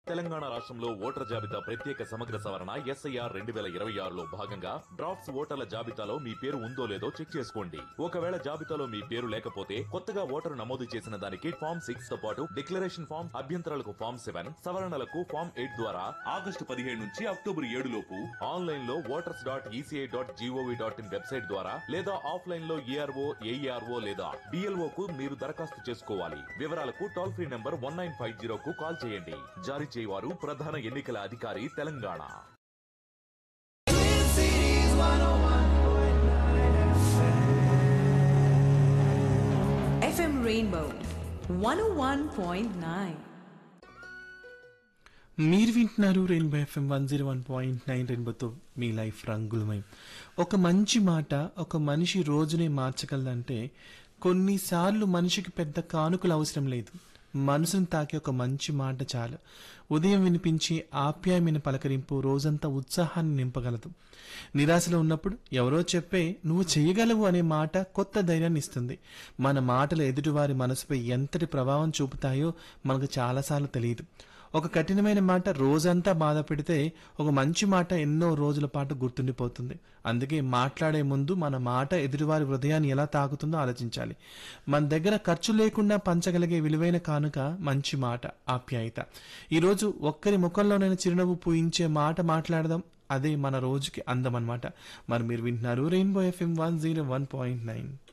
తెలంగాణ రాష్ట్రంలో ఓటర్ జాబితా ప్రత్యేక సమగ్ర సవరణ ఎస్ఐఆర్ రెండు వేల ఇరవై ఆరులో భాగంగా డ్రాఫ్ట్స్ ఓటర్ల జాబితాలో మీ పేరు ఉందో లేదో చెక్ చేసుకోండి ఒకవేళ జాబితాలో మీ పేరు లేకపోతే కొత్తగా ఓటరు నమోదు చేసిన దానికి ఫామ్ సిక్స్ తో పాటు డిక్లరేషన్ ఫామ్ అభ్యంతరాలకు ఫామ్ సెవెన్ సవరణలకు ఫామ్ ఎయిట్ ద్వారా ఆగస్టు పదిహేడు నుంచి అక్టోబర్ ఏడు లోపు ఆన్లైన్ లో voters dot ECI dot GOV dot in website ద్వారా లేదా ఆఫ్లైన్ లో ఏఆర్ఓ ఏఈఆర్ఓ లేదా డిఎల్ఓ కు మీరు దరఖాస్తు చేసుకోవాలి వివరాలకు toll free number one nine five zero కు కాల్ చేయండి జారీ చేయవారు ప్రధాన ఎన్నికల అధికారి తెలంగాణ FM Rainbow 101.9. మీరు వింటున్నారు Rainbow FM one zero one point nine రెయిన్బోతో మీ లైఫ్ రంగులమయం ఒక మంచి మాట ఒక మనిషి రోజునే మార్చగలదంటే కొన్నిసార్లు మనిషికి పెద్ద కానుకలు అవసరం లేదు మనసును తాకే ఒక మంచి మాట చాలు ఉదయం వినిపించి ఆప్యాయమైన పలకరింపు రోజంతా ఉత్సాహాన్ని నింపగలదు నిరాశలో ఉన్నప్పుడు ఎవరో చెప్పే నువ్వు చేయగలవు అనే మాట కొత్త ధైర్యాన్ని ఇస్తుంది మన మాటలు ఎదుటివారి మనసుపై ఎంతటి ప్రభావం చూపుతాయో మనకు చాలాసార్లు తెలియదు ఒక కఠినమైన మాట రోజంతా బాధ పెడితే ఒక మంచి మాట ఎన్నో రోజుల పాటు గుర్తుండిపోతుంది అందుకే మాట్లాడే ముందు మన మాట ఎదుటివారి హృదయాన్ని ఎలా తాకుతుందో ఆలోచించాలి మన దగ్గర ఖర్చు లేకుండా పంచగలిగే విలువైన కానుక మంచి మాట ఆప్యాయత ఈరోజు ఒక్కరి ముఖంలోనైనా చిరునవ్వు పూయించే మాట మాట్లాడదాం అదే మన రోజుకి అందం అన్నమాట మరి మీరు వింటున్నారు Rainbow FM one zero one point nine